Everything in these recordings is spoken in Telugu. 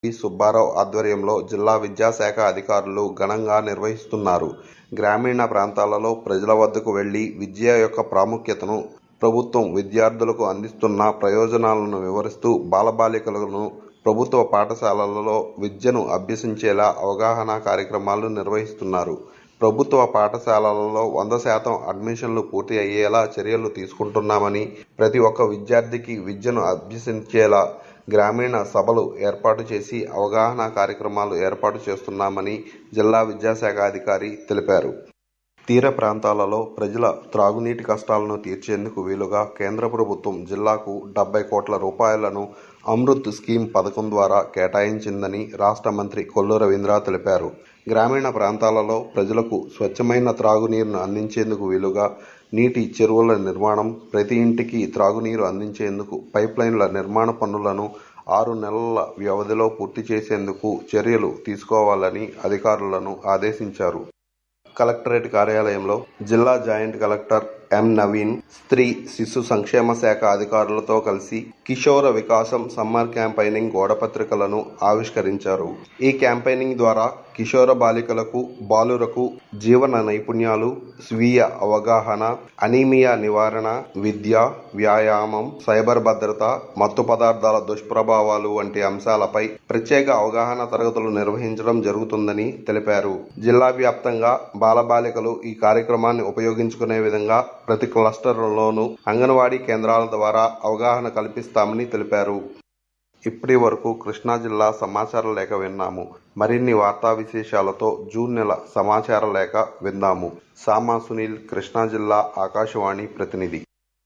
వి సుబ్బారావు ఆధ్వర్యంలో జిల్లా విద్యాశాఖ అధికారులు ఘనంగా నిర్వహిస్తున్నారు గ్రామీణ ప్రాంతాలలో ప్రజల వద్దకు వెళ్లి విద్య యొక్క ప్రాముఖ్యతను ప్రభుత్వం విద్యార్థులకు అందిస్తున్న ప్రయోజనాలను వివరిస్తూ బాలబాలికలను ప్రభుత్వ పాఠశాలలలో విద్యను అభ్యసించేలా అవగాహన కార్యక్రమాలు నిర్వహిస్తున్నారు ప్రభుత్వ పాఠశాలలలో వంద శాతం అడ్మిషన్లు పూర్తి అయ్యేలా చర్యలు తీసుకుంటున్నామని ప్రతి ఒక్క విద్యార్థికి విద్యను అభ్యసించేలా గ్రామీణ సభలు ఏర్పాటు చేసి అవగాహన కార్యక్రమాలు ఏర్పాటు చేస్తున్నామని జిల్లా విద్యాశాఖ అధికారి తెలిపారు తీర ప్రాంతాలలో ప్రజల త్రాగునీటి కష్టాలను తీర్చేందుకు వీలుగా కేంద్ర ప్రభుత్వం జిల్లాకు డెబ్బై కోట్ల రూపాయలను అమృత్ స్కీమ్ పథకం ద్వారా కేటాయించిందని రాష్ట్ర మంత్రి కొల్లు రవీంద్ర తెలిపారు గ్రామీణ ప్రాంతాలలో ప్రజలకు స్వచ్ఛమైన త్రాగునీరును అందించేందుకు వీలుగా నీటి చెరువుల నిర్మాణం ప్రతి ఇంటికి త్రాగునీరు అందించేందుకు పైప్లైన్ల నిర్మాణ పనులను ఆరు నెలల వ్యవధిలో పూర్తి చేసేందుకు చర్యలు తీసుకోవాలని అధికారులను ఆదేశించారు కలెక్టరేట్ కార్యాలయంలో జిల్లా జాయింట్ కలెక్టర్ ఎం నవీన్ స్త్రీ శిశు సంక్షేమ శాఖ అధికారులతో కలిసి కిషోర వికాసం సమ్మర్ క్యాంపైనింగ్ గోడపత్రికలను ఆవిష్కరించారు ఈ క్యాంపైనింగ్ ద్వారా కిషోర బాలికలకు బాలురకు జీవన నైపుణ్యాలు స్వీయ అవగాహన అనీమియా నివారణ విద్య వ్యాయామం సైబర్ భద్రత మత్తు పదార్థాల దుష్ప్రభావాలు వంటి అంశాలపై ప్రత్యేక అవగాహన తరగతులు నిర్వహించడం జరుగుతుందని తెలిపారు జిల్లా వ్యాప్తంగా బాలబాలికలు ఈ కార్యక్రమాన్ని ఉపయోగించుకునే విధంగా ప్రతి క్లస్టర్లోనూ అంగన్వాడీ కేంద్రాల ద్వారా అవగాహన కల్పిస్తామని తెలిపారు ఇప్పటి వరకు కృష్ణా జిల్లా సమాచార లేఖ విన్నాము మరిన్ని వార్తా విశేషాలతో జూన్ నెల సమాచార లేఖ విందాము సామా సునీల్ కృష్ణా జిల్లా ఆకాశవాణి ప్రతినిధి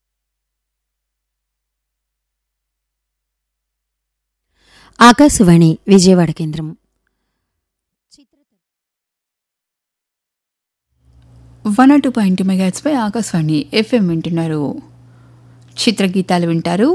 ఆకాశవాణి విజయవాడ కేంద్రం వన్ ఆర్ టూ పాయింట్ మెగాట్స్పై ఆకాశవాణి ఎఫ్ఎం వింటున్నారు చిత్రగీతాలు వింటారు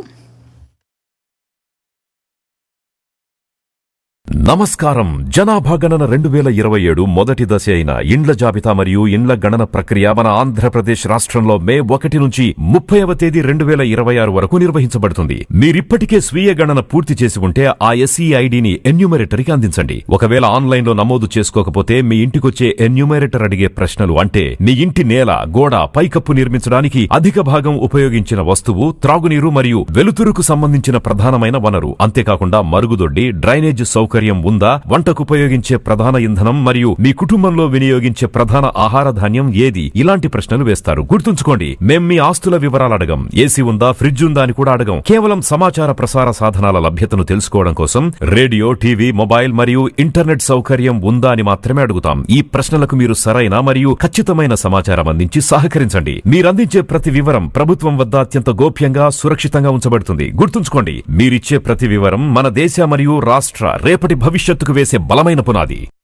నమస్కారం జనాభా గణన రెండు వేల ఇరవై ఏడు మొదటి దశ అయిన ఇండ్ల జాబితా మరియు ఇండ్ల గణన ప్రక్రియ మన ఆంధ్రప్రదేశ్ రాష్ట్రంలో మే ఒకటి నుంచి ముప్పైవ తేదీ రెండు వేల ఇరవై ఆరు వరకు నిర్వహించబడుతుంది మీరిప్పటికే స్వీయ గణన పూర్తి చేసి ఉంటే ఆ ఎస్ఈ ఐడిని ఎన్యూమరేటర్కి అందించండి ఒకవేళ ఆన్లైన్ లో నమోదు చేసుకోకపోతే మీ ఇంటికొచ్చే ఎన్యూమరేటర్ అడిగే ప్రశ్నలు అంటే మీ ఇంటి నేల గోడ పైకప్పు నిర్మించడానికి అధిక భాగం ఉపయోగించిన వస్తువు త్రాగునీరు మరియు వెలుతురుకు సంబంధించిన ప్రధానమైన వనరు అంతేకాకుండా మరుగుదొడ్డి డ్రైనేజ్ సౌకర్యం ఉందా వంటకు ఉపయోగించే ప్రధాన ఇంధనం మరియు మీ కుటుంబంలో వినియోగించే ప్రధాన ఆహార ధాన్యం ఏది ఇలాంటి ప్రశ్నలు వేస్తారు గుర్తుంచుకోండి మేం మీ ఆస్తుల వివరాలు అడగం ఏసీ ఉందా ఫ్రిడ్జ్ ఉందా అని కూడా అడగం కేవలం సమాచార ప్రసార సాధనాల లభ్యతను తెలుసుకోవడం కోసం రేడియో టీవీ మొబైల్ మరియు ఇంటర్నెట్ సౌకర్యం ఉందా అని మాత్రమే అడుగుతాం ఈ ప్రశ్నలకు మీరు సరైన మరియు ఖచ్చితమైన సమాచారం అందించి సహకరించండి మీరందించే ప్రతి వివరం ప్రభుత్వం వద్ద అత్యంత గోప్యంగా సురక్షితంగా ఉంచబడుతుంది గుర్తుంచుకోండి మీరిచ్చే ప్రతి వివరం మన దేశ మరియు రాష్ట్ర రేపటి భవిష్యత్తుకు వేసే బలమైన పునాది